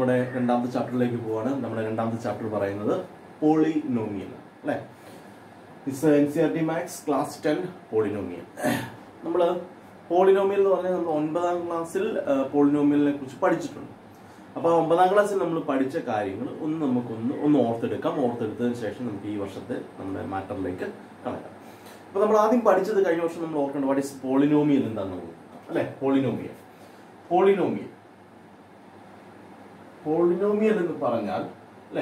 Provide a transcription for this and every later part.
നമ്മുടെ രണ്ടാമത്തെ ചാപ്റ്ററിലേക്ക് പോവാണ് നമ്മുടെ രണ്ടാമത്തെ ചാപ്റ്റർ പറയുന്നത് പോളിനോമിയൽ അല്ലേ it's N C R T maths class ten polynomial നമ്മൾ പോളിനോമിയൽ എന്ന് പറഞ്ഞാൽ നമ്മൾ ഒൻപതാം ക്ലാസ്സിൽ പോളിനോമിയലിനെ കുറിച്ച് പഠിച്ചിട്ടുണ്ട് അപ്പോൾ ഒമ്പതാം ക്ലാസ്സിൽ നമ്മൾ പഠിച്ച കാര്യങ്ങൾ ഒന്ന് നമുക്കൊന്ന് ഒന്ന് ഓർത്തെടുക്കാം ഓർത്തെടുത്തതിന് ശേഷം നമുക്ക് ഈ വർഷത്തെ നമ്മുടെ മാറ്ററിലേക്ക് കടക്കാം അപ്പോൾ നമ്മൾ ആദ്യം പഠിച്ചത് കഴിഞ്ഞ വർഷം നമ്മൾ ഓർക്കേണ്ട വാട്ട് ഇസ് പോളിനോമിയൽ എന്താണെന്ന് നോക്കാം അല്ലേ പോളിനോമിയൽ പോളിനോമിയൽ പോളിനോമിയൽ എന്ന് പറഞ്ഞാൽ അല്ലേ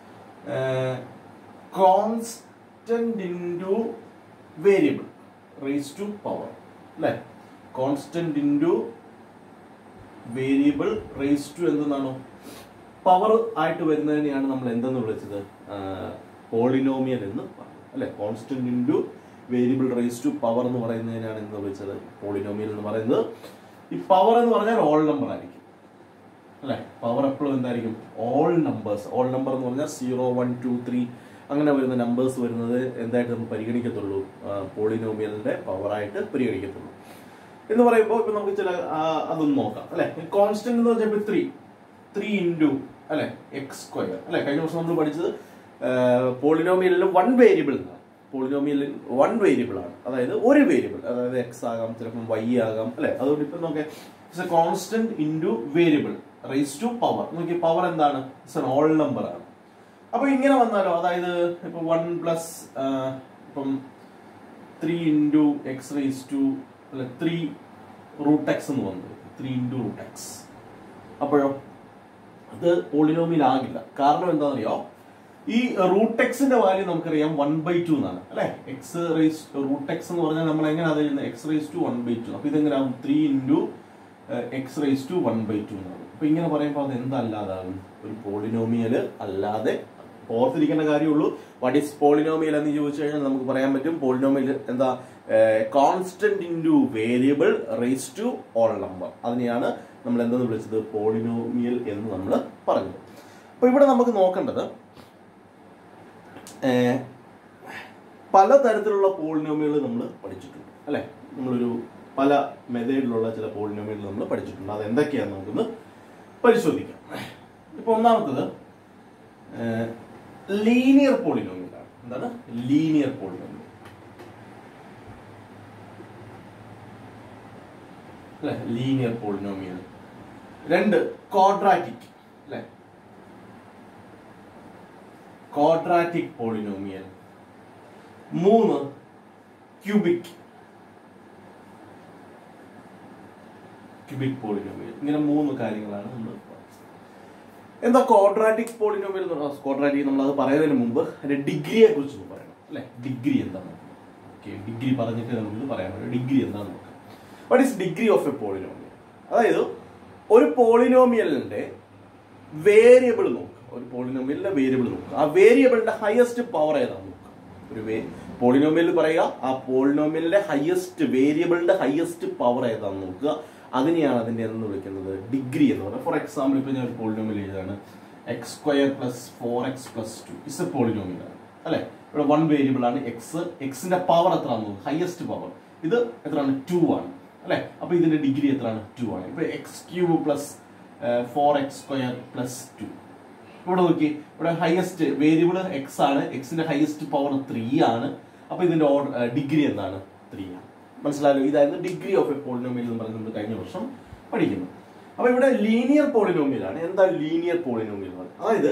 constant into variable raise to power അല്ലേ constant into variable raise to എന്തെന്നാണോ പവർ ആയിട്ട് വരുന്നതിനെയാണ് നമ്മൾ എന്തെന്ന് വിളിച്ചത് പോളിനോമിയൽ എന്ന് പറഞ്ഞത് അല്ലെ constant into variable raise to power എന്ന് പറയുന്നതിനാണ് എന്ന് വിളിച്ചത് പോളിനോമിയൽ എന്ന് പറയുന്നത് ഈ പവർ എന്ന് പറഞ്ഞാൽ ഓൾ നമ്പർ ആയിരിക്കും അല്ലെ പവർ എപ്പോഴും എന്തായിരിക്കും ഓൾ നമ്പേഴ്സ് ഓൾ നമ്പർ എന്ന് പറഞ്ഞാൽ സീറോ വൺ ടു ത്രീ അങ്ങനെ വരുന്ന നമ്പേഴ്സ് വരുന്നത് എന്തായിട്ട് നമ്മൾ പരിഗണിക്കത്തുള്ളൂ പോളിനോമിയലിന്റെ പവറായിട്ട് പരിഗണിക്കത്തുള്ളൂ എന്ന് പറയുമ്പോൾ ഇപ്പൊ നമുക്ക് ചില ആ, അതൊന്ന് നോക്കാം അല്ലെ കോൺസ്റ്റന്റ് എന്ന് വെച്ചാൽ ത്രീ ത്രീ ഇൻറ്റു അല്ലെ എക്സ് സ്ക്വയർ അല്ലെ കഴിഞ്ഞ വർഷം നമ്മൾ പഠിച്ചത് പോളിനോമിയലിൽ വൺ വേരിയബിൾ എന്നാണ് പോളിനോമിയലിൽ വൺ വേരിയബിൾ ആണ് അതായത് ഒരു വേരിയബിൾ അതായത് എക്സ് ആകാം ചിലപ്പം വൈ ആകാം അല്ലെ അതുകൊണ്ട് ഇപ്പൊ നോക്കിയാൽ it's a constant into variable raise to power നോക്കി പവർ എന്താണ് ഇറ്റ്സ് എൻ ഓൾ നമ്പർ ആണ് അപ്പൊ ഇങ്ങനെ വന്നാലോ അതായത് ഇപ്പൊ വൺ പ്ലസ് ഇപ്പം three into X raise to അല്ല ത്രീ റൂട്ട് എക്സ് എന്ന് വന്നത് ത്രീ ഇൻറ്റു റൂട്ട് എക്സ് അപ്പോഴോ അത് പോളിനോമിയൽ ആകില്ല കാരണം എന്താണെന്നറിയോ ഈ റൂട്ട് എക്സിന്റെ വാല്യൂ നമുക്കറിയാം വൺ ബൈ ടു എന്നാണ് അല്ലെ എക്സ് റേസ് റൂട്ട് എക്സ് എന്ന് പറഞ്ഞാൽ നമ്മൾ എങ്ങനെ അത് എഴുതുന്നത് X raise to one by two അപ്പൊ ഇതെങ്ങനെയാവും three into X raise to one by two എന്നാണ് അപ്പൊ ഇങ്ങനെ പറയുമ്പോൾ അത് എന്തല്ലാതാകും ഒരു പോളിനോമിയൽ അല്ലാതെ ഓർത്തിരിക്കേണ്ട കാര്യമുള്ളൂ വാട്ട് ഈസ് പോളിനോമിയൽ എന്ന് ചോദിച്ചു കഴിഞ്ഞാൽ നമുക്ക് പറയാൻ പറ്റും പോളിനോമിയൽ എന്താ constant into variable raise to whole number അതിനെയാണ് നമ്മൾ എന്തെന്ന് വിളിച്ചത് പോളിനോമിയൽ എന്ന് നമ്മൾ പറഞ്ഞത് അപ്പൊ ഇവിടെ നമുക്ക് നോക്കേണ്ടത് ഏഹ്, പലതരത്തിലുള്ള പോളിനോമിയൽ നമ്മൾ പഠിച്ചിട്ടുണ്ട് അല്ലെ നമ്മളൊരു പല മെത്തേഡിലുള്ള ചില പോളിനോമിയൽ നമ്മൾ പഠിച്ചിട്ടുണ്ട് അത് എന്തൊക്കെയാണെന്ന് നമുക്കൊന്ന് പരിശോധിക്കാം ഇപ്പൊ ഒന്നാമത്തത് ലീനിയർ പോളിനോമിയൽ ആണ് എന്താണ് ലീനിയർ പോളിനോമിയൽ അല്ലെ ലീനിയർ പോളിനോമിയൽ രണ്ട് ക്വാഡ്രാറ്റിക് അല്ലെ ക്വാഡ്രാറ്റിക് പോളിനോമിയൽ മൂന്ന് ക്യൂബിക് ക്യൂബിക് പോളിനോമിയൽ ഇങ്ങനെ മൂന്ന് കാര്യങ്ങളാണ് നമ്മൾ എന്താ ക്വാഡ്രാറ്റിക് പോളിനോമിയൽ എന്ന് പറഞ്ഞാൽ ക്വാഡ്രാറ്റിക് നമ്മൾ അത് പറയുന്നതിന് മുമ്പ് അതിന്റെ ഡിഗ്രിയെ കുറിച്ച് ഒന്ന് പറയണം അല്ലെ ഡിഗ്രി എന്താണ് ഓക്കെ ഡിഗ്രി പറഞ്ഞിട്ട് നമുക്ക് പറയാൻ പറ്റും ഡിഗ്രി എന്താണെന്ന് നോക്കാം what is degree of a polynomial അതായത് ഒരു പോളിനോമിയലിന്റെ വേരിയബിൾ നോക്കുക ഒരു പോളിനോമിയലിന്റെ വേരിയബിൾ നോക്കുക ആ വേരിയബിളിന്റെ ഹയസ്റ്റ് പവർ ഏതാണെന്ന് നോക്കുക ഒരു വേ പോളിനോമിയൽ പറയുക ആ പോളിനോമിയലിന്റെ ഹയസ്റ്റ് വേരിയബിളിന്റെ ഹയസ്റ്റ് പവർ ഏതാണെന്ന് നോക്കുക അതിനെയാണ് അതിന്റെ എന്ന് വിളിക്കുന്നത് ഡിഗ്രി എന്ന് പറയുന്നത് ഫോർ എക്സാമ്പിൾ ഇപ്പൊ ഞാൻ ഒരു പോളിനോമിയൽ എഴുതാണ് X square plus four X plus two is a polynomial ആണ് അല്ലെ ഇവിടെ വൺ വേരിയബിൾ ആണ് എക്സ് എക്സിന്റെ പവർ എത്രയാണെന്ന് നോക്കുക ഹയസ്റ്റ് പവർ ഇത് എത്രയാണ് ടു ആണ് അല്ലെ അപ്പൊ ഇതിന്റെ ഡിഗ്രി എത്രയാണ് ടു ആണ് ഇപ്പൊ X cube plus four X square plus two ഇവിടെ നോക്കി ഇവിടെ ഹയസ്റ്റ് വേരിയബിൾ എക്സ് ആണ് എക്സിന്റെ ഹയസ്റ്റ് പവർ ത്രീ ആണ് അപ്പൊ ഇതിന്റെ ഡിഗ്രി എന്താണ് ത്രീ ആണ് മനസ്സിലായല്ലോ ഇതായിരുന്നു ഡിഗ്രി ഓഫ് എ പോളിനോമിയൽ എന്ന് പറയുന്നത് നമ്മൾ കഴിഞ്ഞ വർഷം പഠിക്കുന്നു അപ്പൊ ഇവിടെ ലീനിയർ പോളിനോമിയൽ ആണ് എന്താ ലീനിയർ പോളിനോമിയൽ എന്ന് പറയുന്നത് അതായത്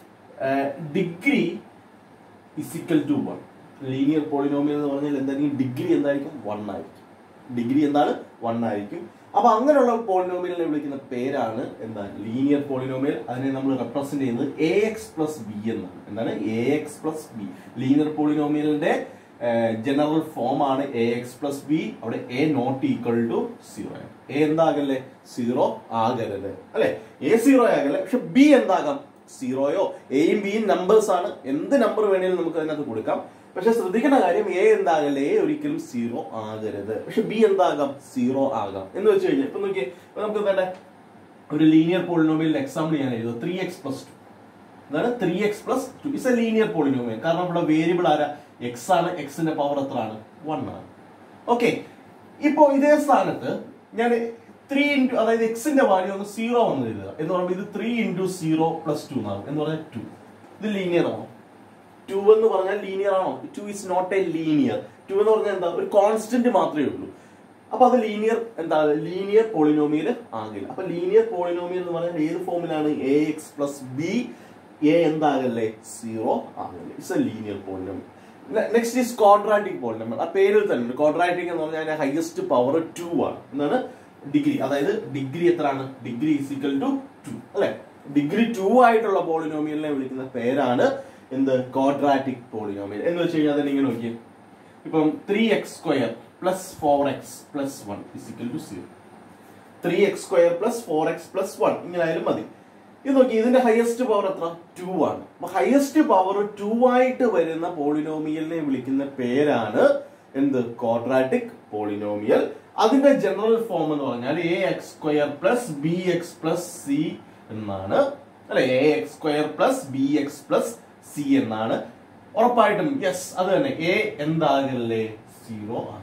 degree is equal to one linear polynomial എന്ന് പറഞ്ഞാൽ എന്തായിരിക്കും ഡിഗ്രി എന്തായിരിക്കും വൺ ആയിരിക്കും ഡിഗ്രി എന്താണ് വൺ ആയിരിക്കും അപ്പൊ അങ്ങനെയുള്ള പോളിനോമിയലിനെ വിളിക്കുന്ന പേരാണ് എന്താ ലീനിയർ പോളിനോമിയൽ അതിനെ നമ്മൾ റെപ്രസെന്റ് ചെയ്യുന്നത് എ എക്സ് പ്ലസ് ബി എന്നാണ് എന്താണ് A X plus B linear പോളിനോമിയലിന്റെ ജനറൽ ഫോം ആണ് എ എക്സ് പ്ലസ് ബി അവിടെ A not equal to zero A എന്താകല്ലേ സീറോ ആകരുത് അല്ലെ എ സീറോ ആകല്ലേ പക്ഷെ ബി എന്താകാം സീറോയോ എയും ബിയും നമ്പേഴ്സ് ആണ് എന്ത് നമ്പർ വേണേലും നമുക്ക് അതിനകത്ത് കൊടുക്കാം പക്ഷെ ശ്രദ്ധിക്കേണ്ട കാര്യം എ എന്താകല്ലേ എ ഒരിക്കലും സീറോ ആകരുത് പക്ഷെ ബി എന്താകാം സീറോ ആകാം എന്ന് വെച്ച് കഴിഞ്ഞാൽ ഇപ്പൊ നോക്കിയേ ഇപ്പൊ നമുക്ക് എന്താ ഒരു ലീനിയർ പോളിനോമിയൽ എക്സാമ്പിൾ ഞാൻ എഴുതും ത്രീ എക്സ് പ്ലസ് ടു അതാണ് three X plus two is a linear polynomial കാരണം ഇവിടെ വേരിയബിൾ ആരാ എക്സ് ആണ് എക്സിന്റെ പവർ എത്ര ആണ് വൺ ആണ് ഓക്കെ ഇപ്പോ ഇതേ സ്ഥാനത്ത് ഞാൻ ത്രീ ഇൻറ്റു അതായത് എക്സിന്റെ വാല്യൂ ഒന്ന് സീറോ വന്ന് എഴുതുക എന്ന് പറയുമ്പോൾ ഇത് three into zero plus two എന്നാകും എന്ന് പറഞ്ഞാൽ ടു ഇത് ലീനിയർ ആണോ ടു എന്ന് പറഞ്ഞാൽ ലീനിയർ ആണോ two is not a linear two എന്ന് പറഞ്ഞാൽ എന്താ ഒരു കോൺസ്റ്റന്റ് മാത്രമേ ഉള്ളൂ അപ്പൊ അത് ലീനിയർ എന്താ ലീനിയർ പോളിനോമിയൽ ആകില്ല അപ്പൊ ലീനിയർ പോളിനോമിയൽ എന്ന് പറഞ്ഞാൽ ഏത് ഫോമിലാണ് A X plus B A എന്താകല്ലേ സീറോ ആകല്ലേ it's a linear polynomial next is quadratic polynomial ആ പേരിൽ തന്നെ ക്വാഡ്രാറ്റിക് എന്ന് പറഞ്ഞാൽ അതിന്റെ ഹയസ്റ്റ് പവർ ടു ആണ് എന്താണ് ഡിഗ്രി അതായത് ഡിഗ്രി എത്രയാണ് ഡിഗ്രി ഇസിക്കൽ ടു ടു അല്ലെ ഡിഗ്രി ടു ആയിട്ടുള്ള പോളിനോമിയലിനെ വിളിക്കുന്ന പേരാണ് എന്ത് ക്വാഡ്രാറ്റിക് പോളിനോമിയൽ എന്ന് വെച്ച് കഴിഞ്ഞാൽ അതിനെ ഇങ്ങനെ നോക്കിയേ ഇപ്പം three X square plus four X plus one is equal to zero three X square plus four X plus one ഇങ്ങനെ ആയാലും മതി ഇത് നോക്കി ഇതിന്റെ ഹയസ്റ്റ് പവർ എത്ര ടു ആണ് അപ്പൊ ഹയസ്റ്റ് പവർ ടു ആയിട്ട് വരുന്ന പോളിനോമിയലിനെ വിളിക്കുന്ന പേരാണ് എന്ത് ക്വാഡ്രാറ്റിക് പോളിനോമിയൽ അതിന്റെ ജനറൽ ഫോം എന്ന് പറഞ്ഞാൽ A X square plus B X plus C എന്നാണ് അല്ലെ A X square plus B X plus C എന്നാണ് ഉറപ്പായിട്ടും യെസ് അത് തന്നെ എ എന്താകല്ലേ സീറോ ആണ്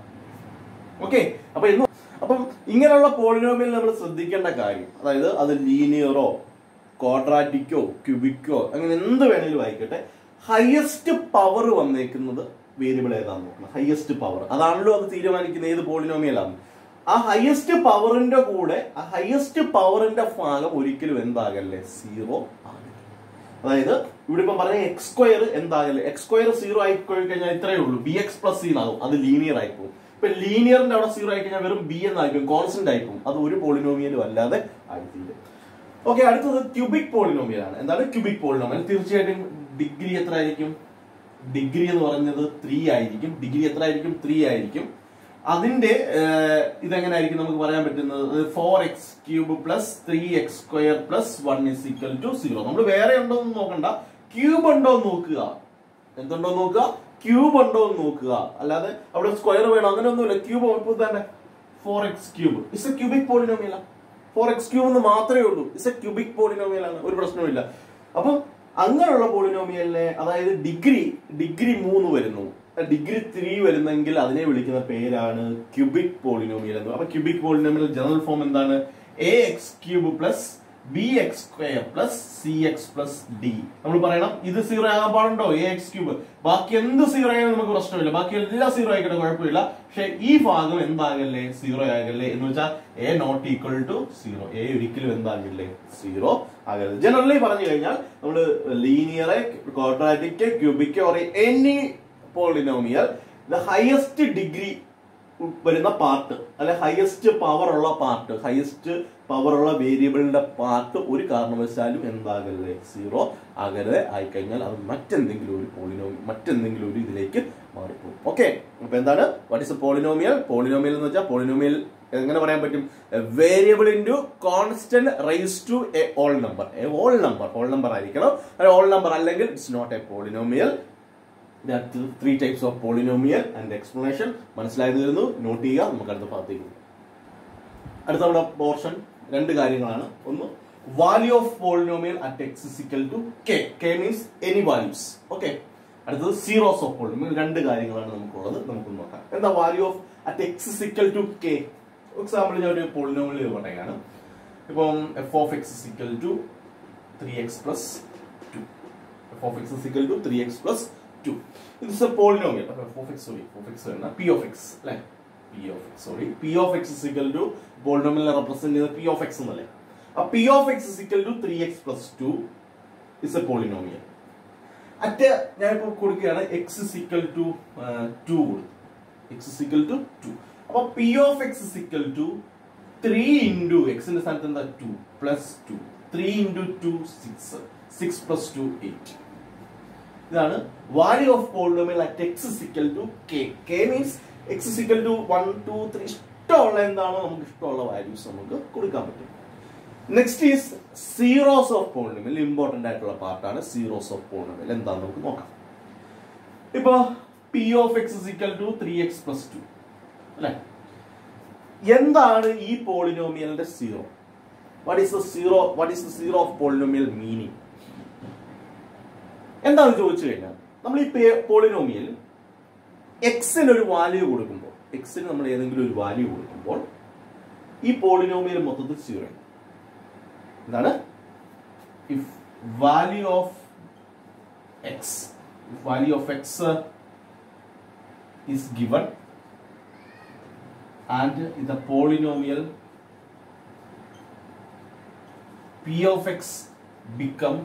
ഓക്കെ അപ്പൊ ഇന്ന് അപ്പം ഇങ്ങനെയുള്ള പോളിനോമിയൽ നമ്മൾ ശ്രദ്ധിക്കേണ്ട കാര്യം അതായത് അത് ലീനിയറോ ക്വാഡ്രാറ്റിക്കോ ക്യൂബിക്കോ അങ്ങനെ എന്ത് വേണേലും ആയിക്കോട്ടെ ഹയസ്റ്റ് പവർ വന്നേക്കുന്നത് വേരിയബിൾ ഏതാന്ന് നോക്കണം ഹയസ്റ്റ് പവർ അതാണല്ലോ അത് തീരുമാനിക്കുന്ന ഏത് പോളിനോമിയലാണ് ആ ഹയസ്റ്റ് പവറിന്റെ കൂടെ ആ ഹയസ്റ്റ് പവറിന്റെ ഭാഗം ഒരിക്കലും എന്താകല്ലേ സീറോ ആകില്ല അതായത് ഇവിടെ ഇപ്പം പറഞ്ഞ എക്സ് സ്ക്വയർ എന്താകല്ലേ എക്സ് സ്ക്വയർ സീറോ ആയി കഴിഞ്ഞാൽ ഇത്രയേ ഉള്ളൂ ബി എക്സ് പ്ലസ് സി എന്നാകും അത് ലീനിയർ ആയി പോകും ഇപ്പൊ ലീനിയറിന്റെ അവിടെ സീറോ ആയി കഴിഞ്ഞാൽ വെറും ബി എന്നായിരിക്കും കോൺസ്റ്റന്റ് ആയിരിക്കും അത് ഒരു പോളിനോമിയലും അല്ലാതെ ആയിത്തീരും ഓക്കെ അടുത്തത് ക്യൂബിക് പോളിനോമിയൽ ആണ് എന്താണ് ക്യൂബിക് പോളിനോമിയൽ തീർച്ചയായിട്ടും ഡിഗ്രി എത്ര ആയിരിക്കും ഡിഗ്രി എന്ന് പറയുന്നത് ത്രീ ആയിരിക്കും ഡിഗ്രി എത്ര ആയിരിക്കും ത്രീ ആയിരിക്കും അതിന്റെ ഏഹ്, ഇതെങ്ങനെയായിരിക്കും നമുക്ക് പറയാൻ പറ്റുന്നത് four X cube plus three X square plus one is equal to zero നമ്മൾ വേറെ ഉണ്ടോ എന്ന് നോക്കണ്ട ക്യൂബ് ഉണ്ടോ എന്ന് നോക്കുക എന്തുണ്ടോ എന്ന് നോക്കുക ക്യൂബ് ഉണ്ടോ എന്ന് നോക്കുക അല്ലാതെ അവിടെ സ്ക്വയർ വേണം അങ്ങനെ ഒന്നുമില്ല ക്യൂബ് ഇപ്പൊ തന്നെ four X cube is a cubic പോളിനോമിയല ഫോർ എക്സ് ക്യൂബ് എന്ന് മാത്രമേ ഉള്ളൂ ഇസ് എ ക്യൂബിക് പോളിനോമിയൽ ആണ് ഒരു പ്രശ്നവുമില്ല അപ്പം അങ്ങനെയുള്ള പോളിനോമിയലിനെ അതായത് ഡിഗ്രി ഡിഗ്രി മൂന്ന് വരുന്നു ഡിഗ്രി ത്രീ വരുന്നെങ്കിൽ അതിനെ വിളിക്കുന്ന പേരാണ് ക്യൂബിക് പോളിനോമിയൽ എന്ന് അപ്പൊ ക്യൂബിക് പോളിനോമിയൽ ജനറൽ ഫോം എന്താണ് A X cube plus B X square plus C X plus D നമ്മൾ പറയണം ഇത് സീറോ ആകാൻ പാടുണ്ടോ എ എക്സ് ക്യൂബ് ബാക്കി എന്ത് സീറോ ആയാലും നമുക്ക് പ്രശ്നമില്ല ബാക്കി എല്ലാം സീറോ ആയിക്കട്ടെ കുഴപ്പമില്ല പക്ഷെ ഈ ഭാഗം എന്താകല്ലേ സീറോ ആകല്ലേ എന്ന് വെച്ചാൽ A not equal to zero A ഒരിക്കലും എന്താകില്ലേ സീറോ ആകരുത് ജനറലി പറഞ്ഞു കഴിഞ്ഞാൽ നമ്മൾ ലീനിയറെ quadratic cubic or any polynomial the highest degree വരുന്ന പാർട്ട് അല്ലെ ഹയസ്റ്റ് പവർ ഉള്ള പാർട്ട് ഹയസ്റ്റ് പവർ ഉള്ള വേരിയബിളിന്റെ പാർട്ട് ഒരു കാരണവശാലും എന്താകരുത് സീറോ ആകരുത് ആയിക്കഴിഞ്ഞാൽ അത് മറ്റെന്തെങ്കിലും ഒരു പോളിനോമി മറ്റെന്തെങ്കിലും ഒരു ഇതിലേക്ക് മാറിപ്പോകും ഓക്കെ അപ്പൊ എന്താണ് what is a polynomial polynomial എന്ന് വെച്ചാൽ പോളിനോമിയൽ എങ്ങനെ പറയാൻ പറ്റും variable into constant raise to a whole number a whole number whole number ആയിരിക്കണം ഓൾ നമ്പർ അല്ലെങ്കിൽ it's not a polynomial three types of polynomial and explanation മനസ്സിലായത് തരുന്നു not ചെയ്യുക നമുക്ക് അടുത്ത ഭാഗത്തേക്ക് പോകാം അടുത്ത നമ്മുടെ പോർഷൻ രണ്ട് കാര്യങ്ങളാണ് ഒന്ന് value of polynomial at X is equal to K K means any values okay അടുത്തത് സീറോസ് ഓഫ് പോളിനോമിയൽ രണ്ട് കാര്യങ്ങളാണ് നമുക്കുള്ളത് നമുക്ക് നോക്കാം എന്താ value of at X is equal to K example ഞാൻ ഒരു പോളിനോമിയൽ പറയുകയാണ് ഇപ്പം F of X is equal to three X plus two F of X is equal to three X plus two it's a polynomial F of X sorry of X വരുന്ന P of X അല്ലേ P of X sorry P of X is equal to പോളിനോമിയലിനെ represent ചെയ്യുന്ന P of X എന്നല്ലേ ആ P of X is equal to three X plus two is a polynomial at ഞാനിപ്പോ കൊടുക്കുകയാണ് X is equal to two കൊടുത്തു X is equal to two അപ്പൊ P of X is equal to three into എക്സിന്റെ സ്ഥാനത്ത് എന്താ two plus two three into two six six plus two eight ഇതാണ് value of polynomial at X is equal to K K means X is equal to one two three ഇഷ്ടമുള്ള എന്താണോ നമുക്ക് ഇഷ്ടമുള്ള values നമുക്ക് കൊടുക്കാൻ പറ്റും next is zeros of polynomial important ആയിട്ടുള്ള പാർട്ടാണ് സീറോസ് ഓഫ് പോളിനോമിയൽ എന്താണെന്ന് നമുക്ക് നോക്കാം ഇപ്പൊ P of X is equal to three X plus two അല്ലെ എന്താണ് ഈ പോളിനോമിയലിന്റെ zero what is the zero what is the zero of polynomial meaning എന്താണെന്ന് ചോദിച്ചു കഴിഞ്ഞാൽ നമ്മൾ ഈ പോളിനോമിയൽ എക്സിന് ഒരു വാല്യൂ കൊടുക്കുമ്പോൾ എക്സിന് നമ്മൾ ഏതെങ്കിലും ഒരു വാല്യൂ കൊടുക്കുമ്പോൾ ഈ പോളിനോമിയൽ മൊത്തത്തിൽ സീറോ എന്താണ് if value of X value of X is given and the polynomial p of x become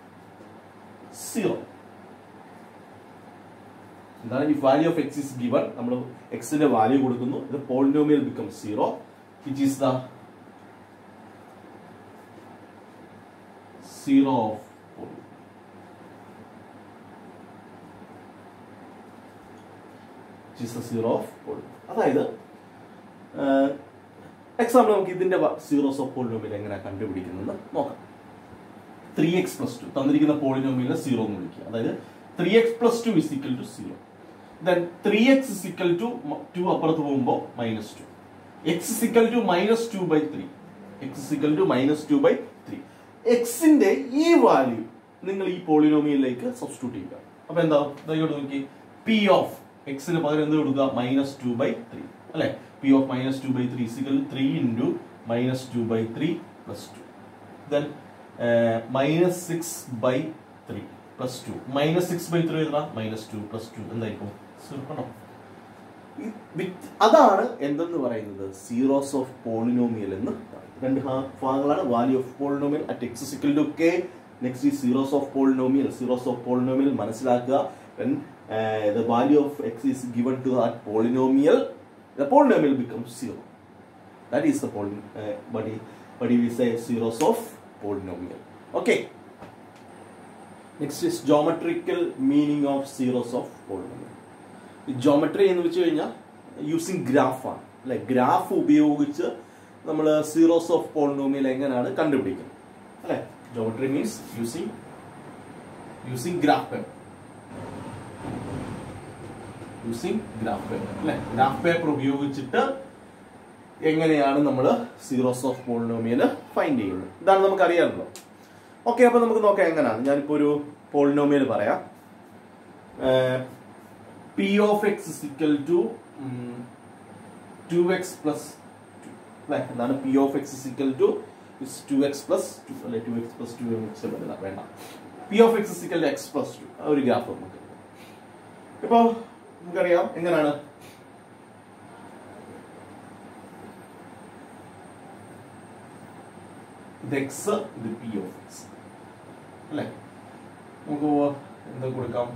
0 എന്താണ് ഈ value of X is given നമ്മൾ എക്സിന്റെ വാല്യൂ കൊടുക്കുന്നു ഇത് polynomial become zero which is the zero of is zero of പോൾ അതായത് example നമുക്ക് ഇതിന്റെ സീറോസ് ഓഫ് പോളിനോമിയൽ എങ്ങനെ കണ്ടുപിടിക്കുന്നത് നോക്കാം ത്രീ എക്സ് പ്ലസ് ടു തന്നിരിക്കുന്ന പോളിനോമിയലിനെ സീറോ എന്ന് വിളിക്കുക അതായത് three X plus two is equal to zero then three X is equal to two അപ്പുറത്ത് പോകുമ്പോൾ minus two X is equal to minus two by three X is equal to minus two by three എക്സിന്റെ ഈ value നിങ്ങൾ ഈ പോളിനോമിയലിലേക്ക് substitute ചെയ്യുക അപ്പൊ എന്താ ഇങ്ങോട്ട് നോക്കി പി ഓഫ് എക്സിന് പകരം എന്ത് കൊടുക്കുക മൈനസ് ടു ബൈ ത്രീ അല്ലെ P of minus two by three equal three into minus two by three plus two then minus six by three plus two minus six by three എഴുതാം minus two plus two എന്തായിരിക്കും കണ്ടോ അതാണ് എന്തെന്ന് പറയുന്നത് zeros of polynomial എന്ന് പറയും രണ്ട് ഭാഗങ്ങളാണ് value of polynomial at X equal to K next ഈ zeros of polynomial zeros of polynomial മനസ്സിലാക്കുക when uh, the value of x is given to that polynomial, the polynomial becomes zero. That is the poly, uh, what, we, what we say zeros of polynomial. Okay. Next is geometrical meaning of zeros of polynomial. Geometry എന്ന് വെച്ച് കഴിഞ്ഞാൽ using ഗ്രാഫാണ് അല്ലെ graph ഉപയോഗിച്ച് നമ്മൾ zeros of polynomial എങ്ങനെയാണ് കണ്ടുപിടിക്കുന്നത് അല്ലെ geometry means using using graph paper using graph paper അല്ലെ ഗ്രാഫ് പേപ്പർ ഉപയോഗിച്ചിട്ട് എങ്ങനെയാണ് നമ്മൾ സീറോസ് ഓഫ് പോളിനോമിയൽ ഫൈൻഡ് ചെയ്യുന്നത് ഇതാണ് നമുക്ക് അറിയാമല്ലോ ഓക്കെ അപ്പൊ നമുക്ക് നോക്കാം എങ്ങനെയാണ് ഞാനിപ്പോ ഒരു പോളിനോമിയൽ പറയാം P of X equal to two X plus അല്ലെ എന്താണ് P of X equal to two X plus two അല്ലെ ടു എക്സ് പ്ലസ് ടു എന്ന് വേണ്ട P of X equal to X plus two ഒരു ഗ്രാഫ് നമുക്ക് ഇപ്പോ നമുക്കറിയാം എങ്ങനെയാണ് ഇത് എക്സ് ഇത് പി ഓഫ് എക്സ് അല്ലേ നമുക്ക് എന്താ കൊടുക്കാം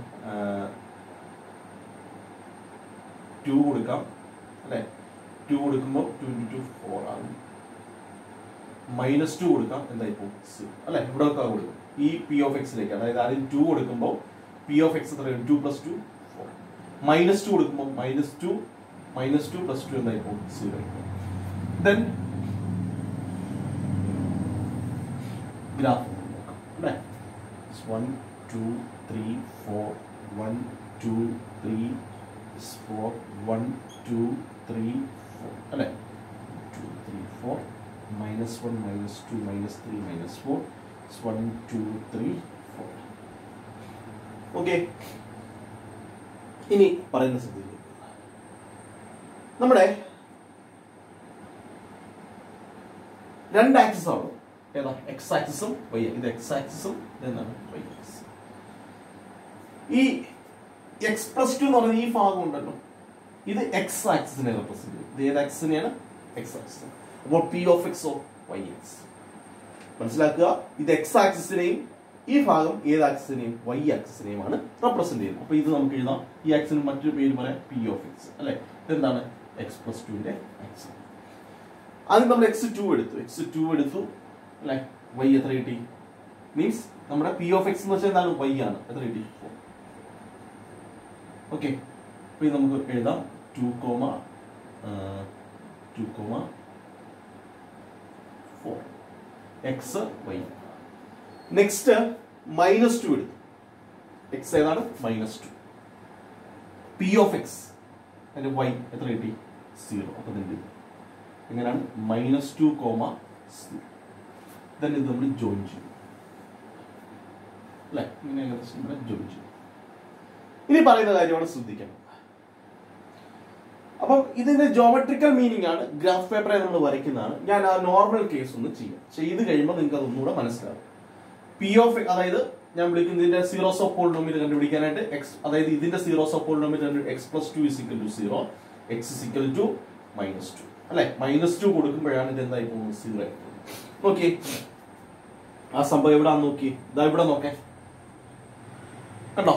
ടു കൊടുക്കാം അല്ലേ ടു കൊടുക്കുമ്പോൾ ടു ഇൻറ്റു ടു ഫോർ ആകും മൈനസ് ടു കൊടുക്കാം എന്തായി പോകും സീറോ അല്ലെ ഇവിടെ ഒക്കെ കൊടുക്കും ഈ പി ഓഫ് എക്സിലേക്ക് അതായത് ആദ്യം ടു കൊടുക്കുമ്പോൾ പി ഓഫ് എക്സ് എത്രയാണ് two plus two four minus two കൊടുക്കുമ്പോൾ minus two minus two plus two എന്തായി പോകും സീറോ ദെൻ ഗ്രാഫ് അല്ലേ one two three four one two three four one two three four അല്ലേ two three four minus one minus two minus three minus four one two three four okay ഇനി പറയുന്ന ശ്രദ്ധിക്കുക നമ്മുടെ രണ്ട് axis ആണ് ഏതാ X ആക്സിസും വൈ ഇത് എക്സ് ആക്സിസും ഇതെന്താണ് വൈ ആക്സിസ് ഈ എക്സ് പ്ലസ് ടു എന്ന് പറയുന്ന ഈ ഭാഗം ഉണ്ടല്ലോ ഇത് എക്സ് ആക്സിസിനെ റെപ്രസെന്റ് ചെയ്യും ഇത് ഏത് ആക്സിസിനെയാണ് എക്സ് ആക്സിസ് അപ്പോൾ P of X O Y X മനസ്സിലാക്കുക ഇത് എക്സ് ആക്സിസിനെയും ഈ ഭാഗം ഏത് ആക്സിസിനെയും വൈ ആക്സിസിനെയുമാണ് റെപ്രസെന്റ് ചെയ്യുന്നത് അപ്പൊ ഇത് നമുക്ക് എഴുതാം ഈ ആക്സിന് മറ്റൊരു പേര് പറയാം പി ഓഫ് എക്സ് അല്ലെ ഇതെന്താണ് എക്സ് പ്ലസ് ടുവിന്റെ എക്സ് ആദ്യം നമ്മൾ എക്സ് ടു എടുത്തു എക്സ് ടു എടുത്തു അല്ലെ വൈ എത്ര കിട്ടി മീൻസ് നമ്മുടെ പി ഓഫ് എക്സ് എന്ന് വെച്ചാൽ എന്താണ് വൈ ആണ് എത്ര കിട്ടി ഫോർ ഓക്കെ അപ്പൊ ഇത് നമുക്ക് എഴുതാം two comma two comma four X Y next minus two എടുത്തു എക്സ് ഏതാണ് minus two P of X അതിന്റെ വൈ എത്ര കിട്ടി സീറോ അപ്പൊ ഇതിന്റെ എങ്ങനെയാണ് minus two comma zero then ഇത് നമ്മൾ ജോയിൻ ചെയ്യും അല്ലെ ഇങ്ങനെ ഏകദേശം ഇവിടെ ജോയിൻ ചെയ്യും ഇനി പറയുന്ന കാര്യമാണ് ശ്രദ്ധിക്കണം അപ്പൊ അപ്പം ഇതിന്റെ ജോമെട്രിക്കൽ മീനിങ് ആണ് ഗ്രാഫ് പേപ്പറെ നമ്മൾ വരയ്ക്കുന്നതാണ് ഞാൻ ആ നോർമൽ കേസ് ഒന്ന് ചെയ്യും ചെയ്ത് കഴിയുമ്പോൾ നിങ്ങൾക്ക് അതൊന്നുകൂടെ മനസ്സിലാവും പി ഓഫ് അതായത് ഞാൻ വിളിക്കുന്ന ഇതിന്റെ സീറോസ് ഓഫ് പോളിനോമിയൽ കണ്ടുപിടിക്കാനായിട്ട് എക്സ് അതായത് ഇതിന്റെ zeros of polynomial X plus two is equal to zero X is equal to minus two അല്ലെ മൈനസ് ടു കൊടുക്കുമ്പോഴാണ് ഇത് എന്തായി പോകുന്നത് സീറോ ആയി പോകുന്നത് നോക്കി ആ സംഭവം എവിടാന്ന് നോക്കി ഇതാ ഇവിടെ നോക്കേ കണ്ടോ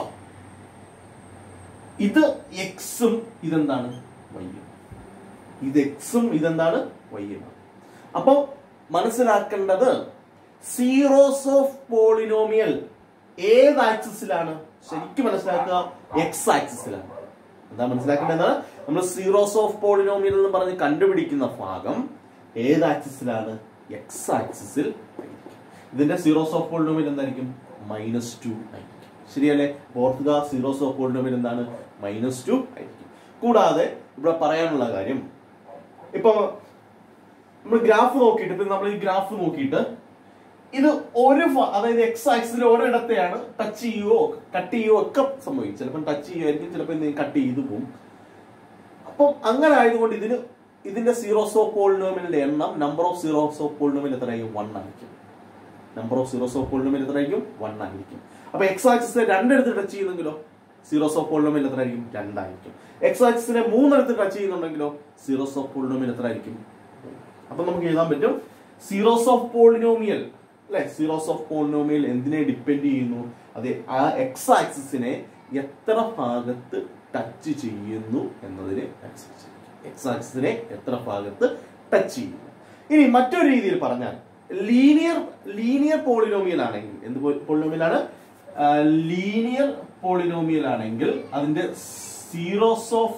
ഇത് എക്സും ഇതെന്താണ് വൈയും ഇത് എക്സും ഇതെന്താണ് വൈയുമാണ് അപ്പൊ മനസ്സിലാക്കേണ്ടത് സീറോസ് ഓഫ് പോളിനോമിയൽ ഏത് ആക്സിസിലാണ് ശരിക്കും മനസ്സിലാക്കുക എക്സ് ആക്സിസിലാണ് എന്താ മനസ്സിലാക്കേണ്ടത് നമ്മൾ സീറോസ് ഓഫ് പോളിനോമിയൽ എന്ന് പറഞ്ഞ് കണ്ടുപിടിക്കുന്ന ഭാഗം ഏത് ആക്സിസിലാണ് എക്സ് ആക്സിസിൽ ഇതിന്റെ സീറോസ് ഓഫ് പോളിനോമിയൽ എന്തായിരിക്കും മൈനസ് ടു ആയിരിക്കും ശരിയല്ലേ ഓർക്കുക സീറോസ് ഓഫ് പോളിനോമിയൽ എന്താണ് മൈനസ് ടു ആയിരിക്കും കൂടാതെ ഇവിടെ പറയാനുള്ള കാര്യം ഇപ്പൊ നമ്മൾ ഗ്രാഫ് നോക്കിയിട്ട് ഇപ്പൊ നമ്മൾ ഈ ഗ്രാഫ് നോക്കിയിട്ട് ഇത് ഒരു ഫ- അതായത് എക്സ് ആക്സിൽ ഒരിടത്തെയാണ് ടച്ച് ചെയ്യുകയോ കട്ട് ചെയ്യുകയോ ഒക്കെ സംഭവിക്കും ചിലപ്പോൾ ടച്ച് ചെയ്യുമായിരിക്കും ചിലപ്പോൾ കട്ട് ചെയ്തു പോകും അപ്പം അങ്ങനെ ആയതുകൊണ്ട് ഇതിന് ഇതിന്റെ സീറോസ് ഓഫ് പോളിനോമിയലിന്റെ എണ്ണം number of zeros of polynomial എത്രയായിരിക്കും വൺ ആയിരിക്കും number of zeros of polynomial എത്രയായിരിക്കും വൺ ആയിരിക്കും അപ്പൊ എക്സ് ആക്സിസിനെ രണ്ടിടത്ത് ടച്ച് ചെയ്യുന്നെങ്കിലോ സീറോസ് ഓഫ് പോളിനോമിയൽ എത്രയായിരിക്കും രണ്ടായിരിക്കും എക്സ് ആക്സിസിനെ മൂന്നിടത്ത് ടച്ച് ചെയ്യുന്നുണ്ടെങ്കിലോ സീറോസ് ഓഫ് പോളിനോമിയൽ എത്രയായിരിക്കും അപ്പൊ നമുക്ക് എഴുതാൻ പറ്റും സീറോസ് ഓഫ് പോളിനോമിയൽ അല്ലെ സീറോസ് ഓഫ് പോളിനോമിയൽ എന്തിനെ ഡിപ്പെൻഡ് ചെയ്യുന്നു അത് ആ എക്സ് ആക്സിസിനെ എത്ര ഭാഗത്ത് ടച്ച് ചെയ്യുന്നു എന്നതിനെ അനുസരിച്ച് എക്സ് ആക്സിസിനെ എത്ര ഭാഗത്ത് ടച്ച് ചെയ്യുന്നു ഇനി മറ്റൊരു രീതിയിൽ പറഞ്ഞാൽ ലീനിയർ ലീനിയർ പോളിനോമിയൽ ആണെങ്കിൽ എന്ത് പോളിനോമിയൽ ആണ് ലീനിയർ പോളിനോമിയൽ ആണെങ്കിൽ അതിന്റെ zeros of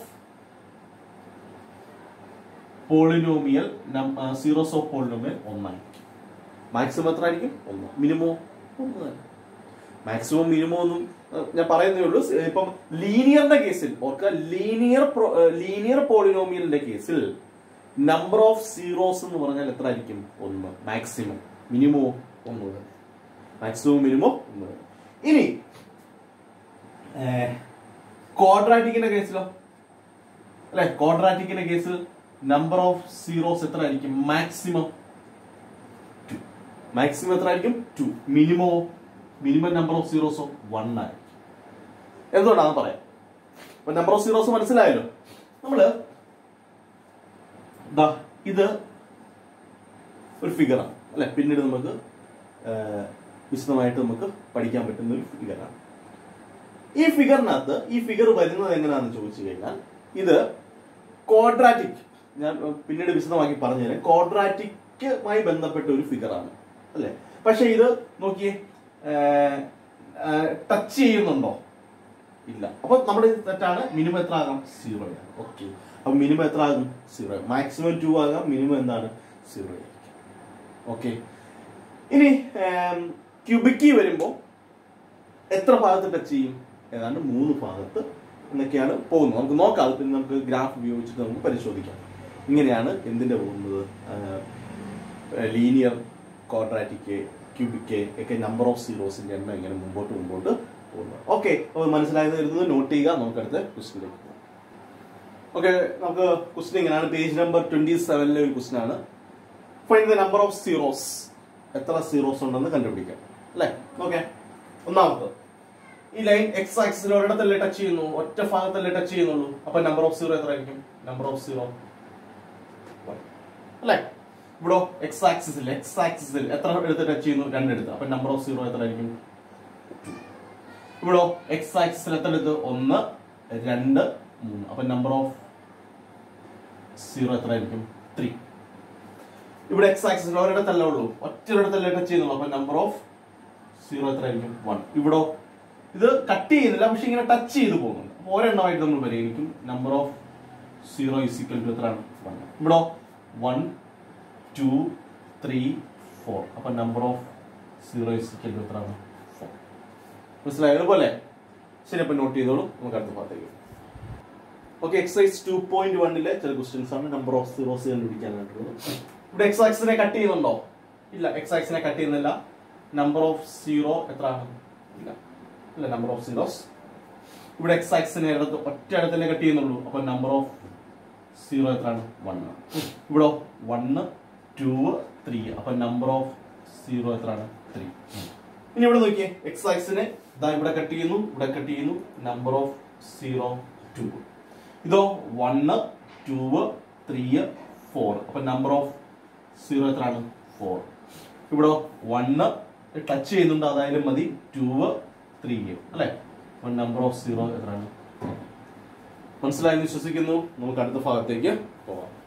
polynomial zeros of polynomial ഒന്നായിരിക്കും മാക്സിമം എത്ര ആയിരിക്കും ഒന്ന് മിനിമം ഒന്ന് തന്നെ മാക്സിമം മിനിമം ഒന്നും ഏഹ്, ഞാൻ പറയുന്നേ ഉള്ളൂ സ് ഇപ്പം ലീനിയറിന്റെ കേസിൽ ഓർക്കുക ലീനിയർ ലീനിയർ പോളിനോമിയലിന്റെ കേസിൽ നമ്പർ ഓഫ് സീറോസ് എന്ന് പറഞ്ഞാൽ എത്ര ആയിരിക്കും ഒന്ന് മാക്സിമം മിനിമോ ഒന്ന് തന്നെ മാക്സിമം മിനിമം ഒന്ന് തന്നെ ഇനി ക്വാഡ്രാറ്റിക്കിന്റെ കേസിലോ അല്ലെ ക്വാഡ്രാറ്റിക്കിന്റെ കേസിൽ നമ്പർ ഓഫ് സീറോസ് എത്ര ആയിരിക്കും മാക്സിമം മാക്സിമം എത്ര ആയിരിക്കും ടു മിനിമോ മിനിമം നമ്പർ ഓഫ് സീറോസോ വൺ ആയിരിക്കും എന്തുകൊണ്ടാണെന്ന് പറയാം അപ്പൊ നമ്പർ ഓഫ് സീറോസ് മനസ്സിലായല്ലോ നമ്മള് ദാ ഇത് ഒരു ഫിഗറാണ് അല്ലെ പിന്നീട് നമുക്ക് ആ, വിശദമായിട്ട് നമുക്ക് പഠിക്കാൻ പറ്റുന്ന ഒരു ഫിഗറാണ് ഈ ഫിഗറിനകത്ത് ഈ ഫിഗർ വരുന്നത് എങ്ങനെയാണെന്ന് ചോദിച്ചു കഴിഞ്ഞാൽ ഇത് ക്വാഡ്രാറ്റിക് ഞാൻ ഏർ, പിന്നീട് വിശദമാക്കി പറഞ്ഞുതരാം ക്വാഡ്രാറ്റിക്കുമായി ബന്ധപ്പെട്ട ഒരു ഫിഗറാണ് അല്ലെ പക്ഷെ ഇത് നോക്കിയേ ടച്ച് ചെയ്യുന്നുണ്ടോ ഇല്ല അപ്പൊ നമ്മുടെ ഇത് തെറ്റാണ് മിനിമം എത്ര ആകാം സീറോ ഓക്കെ അപ്പൊ മിനിമം എത്ര ആകും സീറോ മാക്സിമം ടു ആകാം മിനിമം എന്താണ് സീറോ ആയിരിക്കും ഓക്കെ ഇനി ക്യൂബിക്കി വരുമ്പോൾ എത്ര ഭാഗത്ത് ടച്ച് ചെയ്യും ഏതാണ്ട് മൂന്ന് ഭാഗത്ത് എന്നൊക്കെയാണ് പോകുന്നത് നമുക്ക് നോക്കാം അത് പിന്നെ നമുക്ക് ഗ്രാഫ് ഉപയോഗിച്ചിട്ട് നമുക്ക് പരിശോധിക്കാം ഇങ്ങനെയാണ് എന്തിന്റെ പോകുന്നത് ലീനിയർ ക്വാഡ്രാറ്റിക് ക്യൂബിക്ക് ഒക്കെ നമ്പർ ഓഫ് സീറോസിന്റെ എണ്ണം ഇങ്ങനെ മുമ്പോട്ട് മുമ്പോട്ട് പോകുന്നത് ഓക്കെ അപ്പോൾ മനസ്സിലായത് കരുതുന്നത് നോട്ട് ചെയ്യുക നമുക്ക് അടുത്ത ക്വസ്റ്റിലേക്ക് പോകാം ഓക്കെ നമുക്ക് ക്വസ്റ്റ്യൻ ഇങ്ങനെയാണ് പേജ് നമ്പർ ട്വന്റി സെവനിലെ ഒരു ക്വസ്റ്റ്യൻ ആണ് find the number of zeros എത്ര സീറോസ് ഉണ്ടെന്ന് കണ്ടുപിടിക്കാം അല്ലേ ഓക്കെ ഒന്നാമത് ഈ ലൈൻ എക്സ് ആക്സിൽ ഒരിടത്തല്ലേ ടച്ച് ചെയ്യുന്നു ഒറ്റ ഭാഗത്തല്ലേ ടച്ച് ചെയ്യുന്നുള്ളൂ അപ്പൊ നമ്പർ ഓഫ് സീറോ എത്ര ആയിരിക്കും നമ്പർ ഓഫ് സീറോ അല്ലേ ഇവിടെ എക്സ് ആക്സിസിൽ എക്സ് ആക്സിസിൽ എത്ര എടുത്ത് ടച്ച് ചെയ്യുന്നു രണ്ടെടുത്ത് അപ്പൊ നമ്പർ ഓഫ് സീറോ എത്ര ആയിരിക്കും ഇവിടെ എക്സ് ആക്സിസിൽ എത്ര എടുത്ത് ഒന്ന് രണ്ട് മൂന്ന് അപ്പൊ നമ്പർ ഓഫ് സീറോ എത്ര ആയിരിക്കും ത്രീ ഇവിടെ എക്സ് ആക്സിസിൽ ഒരിടത്തല്ല ഉള്ളൂ ഒറ്റൊരിടത്തല്ലേ ടച്ച് ചെയ്യുന്നുള്ളൂ അപ്പൊ നമ്പർ ഓഫ് സീറോ എത്ര ആയിരിക്കും വൺ ഇവിടെ ഇത് കട്ട് ചെയ്യുന്നില്ല പക്ഷെ ഇങ്ങനെ ടച്ച് ചെയ്ത് പോകുന്നുണ്ട് അപ്പൊ ഒരെണ്ണമായിട്ട് നമ്മൾ പരിഗണിക്കും number of zero is equal to എത്രയാണ് വൺ ഇവിടെ വൺ ടു ത്രീ ഫോർ അപ്പൊ number of zero is equal to എത്രയാണ് ഫോർ മനസ്സിലായത് പോലെ ശരി അപ്പൊ നോട്ട് ചെയ്തോളൂ നമുക്ക് അടുത്ത ഭാഗത്തേക്ക് ഓക്കെ എക്സസൈസ് ടു പോയിന്റ് വണ്ണിലെ ചില ക്വസ്റ്റ്യൻസ് ആണ് നമ്പർ ഓഫ് സീറോസ് കണ്ടുപിടിക്കാനായിട്ടുള്ളത് ഇവിടെ എക്സ് ആക്സിനെ കട്ട് ചെയ്യുന്നുണ്ടോ ഇല്ല എക്സ് ആക്സിനെ കട്ട് ചെയ്യുന്നില്ല നമ്പർ ഓഫ് സീറോ എത്ര ആണ് ഇല്ല ഇല്ല നമ്പർ ഓഫ് സീറോസ് ഇവിടെ എക്സ് ആക്സിനെ എടുത്ത് ഒറ്റ ഇടത്തല്ലേ കട്ട് ചെയ്യുന്നുള്ളൂ അപ്പൊ നമ്പർ ഓഫ് സീറോ എത്രയാണ് വൺ ഇവിടെ വണ്ണ് ടു ത്രീ അപ്പൊ നമ്പർ ഓഫ് സീറോ എത്രയാണ് ത്രീ ഇനി ഇവിടെ നോക്കിയേ എക്സ് ആക്സിനെ ഇതാ ഇവിടെ കട്ട് ചെയ്യുന്നു ഇവിടെ കട്ട് ചെയ്യുന്നു നമ്പർ ഓഫ് സീറോ ടു ഇതോ വണ്ണ് ടു ത്രീ ഫോർ അപ്പൊ നമ്പർ ഓഫ് സീറോ എത്രയാണ് ഫോർ ഇവിടെ വണ്ണ് ടച്ച് ചെയ്യുന്നുണ്ട് അതായാലും മതി ടു ത്രീ അല്ലെ അപ്പൊ നമ്പർ ഓഫ് സീറോ എത്രയാണ് മനസ്സിലായെന്ന് വിശ്വസിക്കുന്നു നമുക്ക് അടുത്ത ഭാഗത്തേക്ക് പോവാം